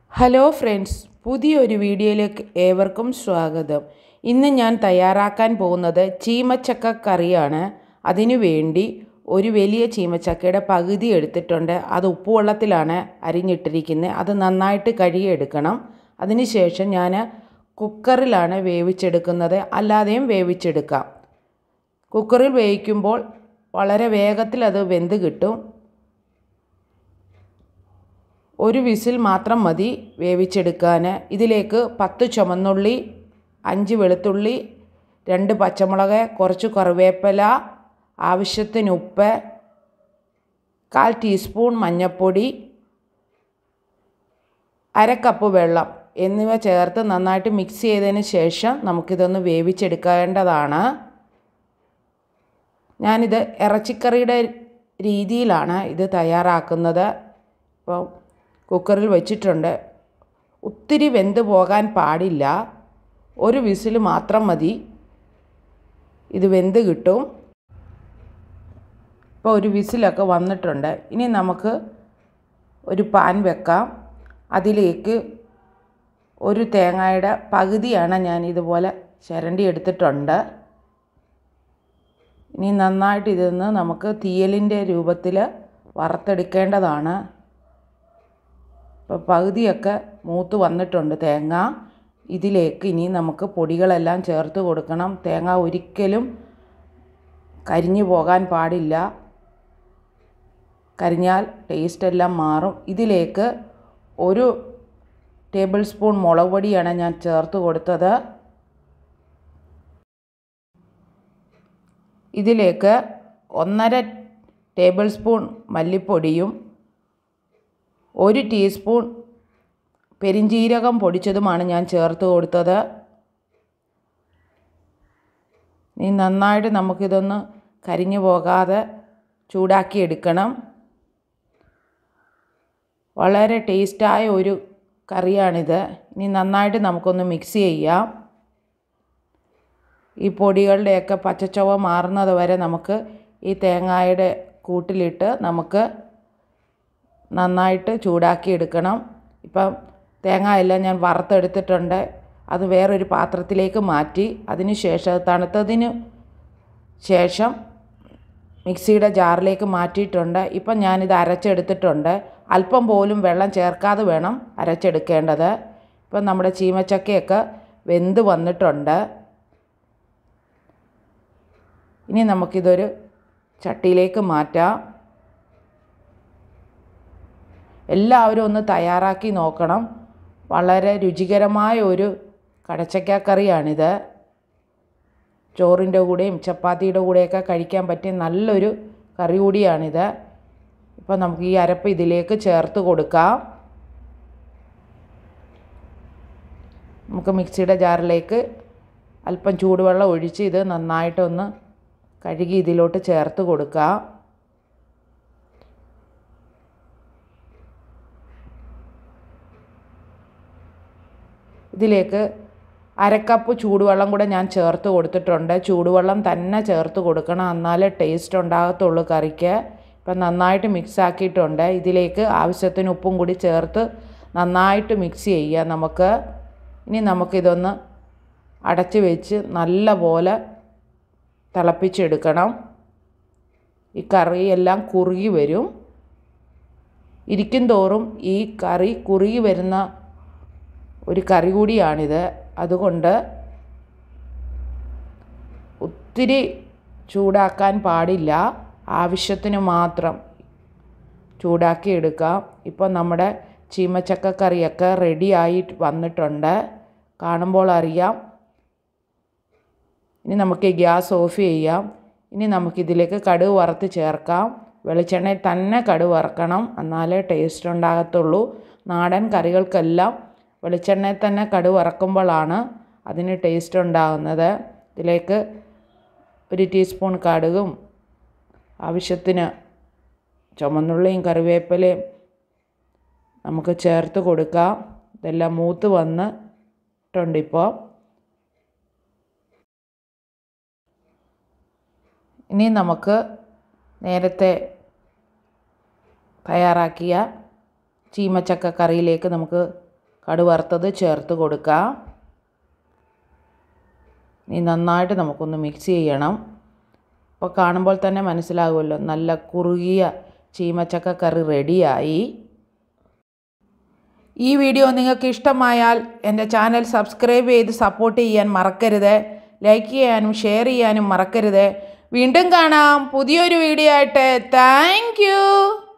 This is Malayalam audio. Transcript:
ഹലോ ഫ്രണ്ട്സ് പുതിയൊരു വീഡിയോയിലേക്ക് ഏവർക്കും സ്വാഗതം ഇന്ന് ഞാൻ തയ്യാറാക്കാൻ പോകുന്നത് ചീമച്ചക്ക കറിയാണ് അതിനു വേണ്ടി ഒരു വലിയ ചീമച്ചക്കയുടെ പകുതി എടുത്തിട്ടുണ്ട് അത് ഉപ്പുവെള്ളത്തിലാണ് അരിഞ്ഞിട്ടിരിക്കുന്നത് അത് നന്നായിട്ട് കഴുകിയെടുക്കണം അതിനുശേഷം ഞാൻ കുക്കറിലാണ് വേവിച്ചെടുക്കുന്നത് അല്ലാതെയും വേവിച്ചെടുക്കാം കുക്കറിൽ വേവിക്കുമ്പോൾ വളരെ വേഗത്തിൽ അത് വെന്ത് കിട്ടും ഒരു വിസിൽ മാത്രം മതി വേവിച്ചെടുക്കാൻ ഇതിലേക്ക് പത്ത് ചുമന്നുള്ളി അഞ്ച് വെളുത്തുള്ളി രണ്ട് പച്ചമുളക് കുറച്ച് കറിവേപ്പില ആവശ്യത്തിന് ഉപ്പ് കാൽ ടീസ്പൂൺ മഞ്ഞൾപ്പൊടി അര കപ്പ് വെള്ളം എന്നിവ ചേർത്ത് നന്നായിട്ട് മിക്സ് ചെയ്തതിന് ശേഷം നമുക്കിതൊന്ന് വേവിച്ചെടുക്കേണ്ടതാണ് ഞാനിത് ഇറച്ചിക്കറിയുടെ രീതിയിലാണ് ഇത് തയ്യാറാക്കുന്നത് ഇപ്പോൾ കുക്കറിൽ വെച്ചിട്ടുണ്ട് ഒത്തിരി വെന്ത് പോകാൻ പാടില്ല ഒരു വിസിൽ മാത്രം മതി ഇത് വെന്ത് കിട്ടും ഇപ്പോൾ ഒരു വിസിലൊക്കെ വന്നിട്ടുണ്ട് ഇനി നമുക്ക് ഒരു പാൻ വെക്കാം അതിലേക്ക് ഒരു തേങ്ങയുടെ പകുതിയാണ് ഞാൻ ഇതുപോലെ ചിരണ്ടി എടുത്തിട്ടുണ്ട് ഇനി നന്നായിട്ട് ഇതൊന്ന് നമുക്ക് തീയലിൻ്റെ രൂപത്തിൽ വറുത്തെടുക്കേണ്ടതാണ് ഇപ്പോൾ പകുതിയൊക്കെ മൂത്ത് വന്നിട്ടുണ്ട് തേങ്ങ ഇതിലേക്ക് ഇനി നമുക്ക് പൊടികളെല്ലാം ചേർത്ത് കൊടുക്കണം തേങ്ങ ഒരിക്കലും കരിഞ്ഞു പോകാൻ പാടില്ല കരിഞ്ഞാൽ ടേസ്റ്റ് എല്ലാം മാറും ഇതിലേക്ക് ഒരു ടേബിൾ സ്പൂൺ മുളക് പൊടിയാണ് ഞാൻ ചേർത്ത് കൊടുത്തത് ഇതിലേക്ക് ഒന്നര ടേബിൾ സ്പൂൺ മല്ലിപ്പൊടിയും ഒരു ടീസ്പൂൺ പെരിഞ്ജീരകം പൊടിച്ചതുമാണ് ഞാൻ ചേർത്ത് കൊടുത്തത് ഇനി നന്നായിട്ട് നമുക്കിതൊന്ന് കരിഞ്ഞു പോകാതെ ചൂടാക്കി എടുക്കണം വളരെ ടേസ്റ്റായ ഒരു കറിയാണിത് ഇനി നന്നായിട്ട് നമുക്കൊന്ന് മിക്സ് ചെയ്യാം ഈ പൊടികളുടെയൊക്കെ പച്ചച്ചൊവ മാറുന്നത് വരെ നമുക്ക് ഈ തേങ്ങയുടെ കൂട്ടിലിട്ട് നമുക്ക് നന്നായിട്ട് ചൂടാക്കി എടുക്കണം ഇപ്പം തേങ്ങ എല്ലാം ഞാൻ വറുത്തെടുത്തിട്ടുണ്ട് അത് വേറൊരു പാത്രത്തിലേക്ക് മാറ്റി അതിന് ശേഷം അത് തണുത്തതിന് ശേഷം മിക്സിയുടെ ജാറിലേക്ക് മാറ്റിയിട്ടുണ്ട് ഇപ്പം ഞാനിത് അരച്ചെടുത്തിട്ടുണ്ട് അല്പം പോലും വെള്ളം ചേർക്കാതെ വേണം അരച്ചെടുക്കേണ്ടത് ഇപ്പം നമ്മുടെ ചീമച്ചക്കയൊക്കെ വെന്ത് വന്നിട്ടുണ്ട് ഇനി നമുക്കിതൊരു ചട്ടിയിലേക്ക് മാറ്റാം എല്ലാവരും ഒന്ന് തയ്യാറാക്കി നോക്കണം വളരെ രുചികരമായ ഒരു കടച്ചക്ക കറിയാണിത് ചോറിൻ്റെ കൂടെയും ചപ്പാത്തിയുടെ കൂടെയൊക്കെ കഴിക്കാൻ പറ്റിയ നല്ലൊരു കറി കൂടിയാണിത് ഇപ്പോൾ നമുക്ക് ഈ അരപ്പ് ഇതിലേക്ക് ചേർത്ത് കൊടുക്കാം നമുക്ക് മിക്സിയുടെ ജാറിലേക്ക് അല്പം ചൂടുവെള്ളം ഒഴിച്ച് ഇത് നന്നായിട്ടൊന്ന് കഴുകി ഇതിലോട്ട് ചേർത്ത് കൊടുക്കാം ഇതിലേക്ക് അരക്കപ്പ് ചൂടുവെള്ളം കൂടെ ഞാൻ ചേർത്ത് കൊടുത്തിട്ടുണ്ട് ചൂടുവെള്ളം തന്നെ ചേർത്ത് കൊടുക്കണം എന്നാലേ ടേസ്റ്റ് ഉണ്ടാകത്തുള്ളൂ കറിക്ക് ഇപ്പം നന്നായിട്ട് മിക്സ് ആക്കിയിട്ടുണ്ട് ഇതിലേക്ക് ആവശ്യത്തിന് ഉപ്പും കൂടി ചേർത്ത് നന്നായിട്ട് മിക്സ് ചെയ്യുക നമുക്ക് ഇനി നമുക്കിതൊന്ന് അടച്ച് വെച്ച് നല്ല പോലെ തിളപ്പിച്ചെടുക്കണം ഈ കറിയെല്ലാം കുറുകി വരും ഇരിക്കും തോറും ഈ കറി കുറുകി വരുന്ന ഒരു കറി കൂടിയാണിത് അതുകൊണ്ട് ഒത്തിരി ചൂടാക്കാൻ പാടില്ല ആവശ്യത്തിന് മാത്രം ചൂടാക്കി എടുക്കാം ഇപ്പം നമ്മുടെ ചീമച്ചക്ക കറിയൊക്കെ റെഡി ആയി വന്നിട്ടുണ്ട് കാണുമ്പോൾ അറിയാം ഇനി നമുക്ക് ഗ്യാസ് ഓഫ് ചെയ്യാം ഇനി നമുക്കിതിലേക്ക് കടുക് വറുത്ത് ചേർക്കാം വെളിച്ചെണ്ണയിൽ തന്നെ കടുക് വറക്കണം എന്നാലേ ടേസ്റ്റ് ഉണ്ടാകത്തുള്ളൂ നാടൻ കറികൾക്കെല്ലാം വെളിച്ചെണ്ണയിൽ തന്നെ കടുക് വറക്കുമ്പോഴാണ് അതിന് ടേസ്റ്റ് ഉണ്ടാകുന്നത് ഇതിലേക്ക് ഒരു ടീസ്പൂൺ കടുകും ആവശ്യത്തിന് ചുമന്നുള്ളിയും കറിവേപ്പിലയും നമുക്ക് ചേർത്ത് കൊടുക്കാം ഇതെല്ലാം മൂത്ത് വന്നിട്ടുണ്ട് ഇപ്പോൾ ഇനി നമുക്ക് നേരത്തെ തയ്യാറാക്കിയ ചീമച്ചക്ക കറിയിലേക്ക് നമുക്ക് കടു വറുത്തത് ചേർത്ത് കൊടുക്കാം ഇനി നന്നായിട്ട് നമുക്കൊന്ന് മിക്സ് ചെയ്യണം അപ്പോൾ കാണുമ്പോൾ തന്നെ മനസ്സിലാകുമല്ലോ നല്ല കുറുകിയ ചീമച്ചക്ക കറി റെഡിയായി ഈ വീഡിയോ നിങ്ങൾക്ക് ഇഷ്ടമായാൽ എൻ്റെ ചാനൽ സബ്സ്ക്രൈബ് ചെയ്ത് സപ്പോർട്ട് ചെയ്യാൻ മറക്കരുത് ലൈക്ക് ചെയ്യാനും ഷെയർ ചെയ്യാനും മറക്കരുത് വീണ്ടും കാണാം പുതിയൊരു വീഡിയോ ആയിട്ട് താങ്ക്